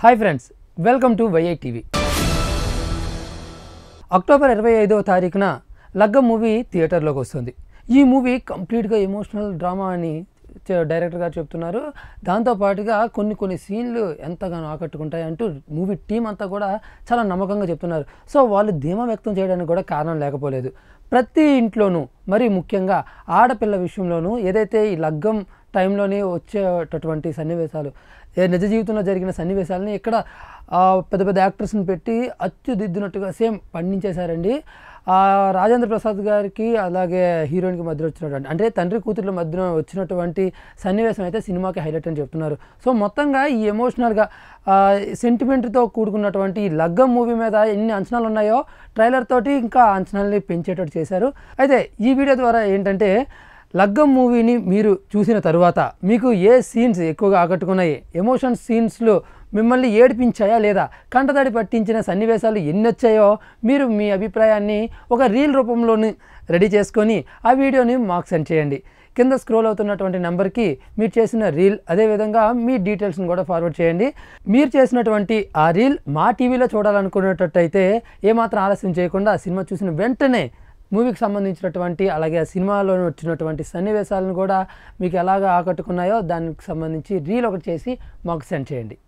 hi friends welcome to YI TV October ఇరవై ఐదవ తారీఖున లగ్గం మూవీ థియేటర్లోకి వస్తుంది ఈ మూవీ కంప్లీట్గా ఎమోషనల్ డ్రామా అని చ- డైరెక్టర్ గారు చెప్తున్నారు దాంతోపాటుగా కొన్ని కొన్ని సీన్లు ఎంతగానో ఆకట్టుకుంటాయి అంటూ మూవీ టీం అంతా కూడా చాలా నమ్మకంగా చెప్తున్నారు సో వాళ్ళు ధీమా వ్యక్తం చేయడానికి కూడా కారణం లేకపోలేదు ప్రతి ఇంట్లోనూ మరి ముఖ్యంగా ఆడపిల్ల విషయంలోనూ ఏదైతే ఈ లగ్గం టైంలోనే వచ్చేటటువంటి సన్నివేశాలు ఏ నిజ జీవితంలో జరిగిన సన్నివేశాలని ఇక్కడ ఆ, పెద్ద పెద్ద యాక్టర్స్ని పెట్టి అచ్చుదిద్దినట్టుగా సేమ్ పండించేశారండి ఆ, రాజేంద్ర ప్రసాద్ గారికి అలాగే హీరోయిన్కి మధ్య వచ్చినటువంటి అంటే తండ్రి కూతుర్ల మధ్యన వచ్చినటువంటి సన్నివేశం అయితే సినిమాకి హైలైట్ అని చెప్తున్నారు సో మొత్తంగా ఈ ఎమోషనల్గా సెంటిమెంట్తో కూడుకున్నటువంటి ఈ లగ్గం మూవీ మీద ఎన్ని అంచనాలు ఉన్నాయో ట్రైలర్ తోటి ఇంకా అంచనాలని పెంచేటట్టు చేశారు అయితే ఈ వీడియో ద్వారా ఏంటంటే లగ్గం మూవీని మీరు చూసిన తరువాత మీకు ఏ సీన్స్ ఎక్కువగా ఆకట్టుకున్నాయి ఎమోషన్ సీన్స్లో మిమ్మల్ని ఏడిపించాయా లేదా కంటతడి పట్టించిన సన్నివేశాలు ఎన్ని వచ్చాయో మీరు మీ అభిప్రాయాన్ని ఒక రీల్ రూపంలోని రెడీ చేసుకొని ఆ వీడియోని మాకు సెండ్ చేయండి కింద స్క్రోల్ అవుతున్నటువంటి నెంబర్కి మీరు చేసిన రీల్ అదేవిధంగా మీ డీటెయిల్స్ని కూడా ఫార్వర్డ్ చేయండి మీరు చేసినటువంటి ఆ రీల్ మా టీవీలో చూడాలనుకునేటట్టయితే ఏమాత్రం ఆలస్యం చేయకుండా ఆ సినిమా చూసిన వెంటనే మూవీకి సంబంధించినటువంటి అలాగే ఆ సినిమాలో వచ్చినటువంటి సన్నివేశాలను కూడా మీకు ఎలాగ ఆకట్టుకున్నాయో దానికి సంబంధించి రీల్ ఒకటి చేసి మాకు సెండ్ చేయండి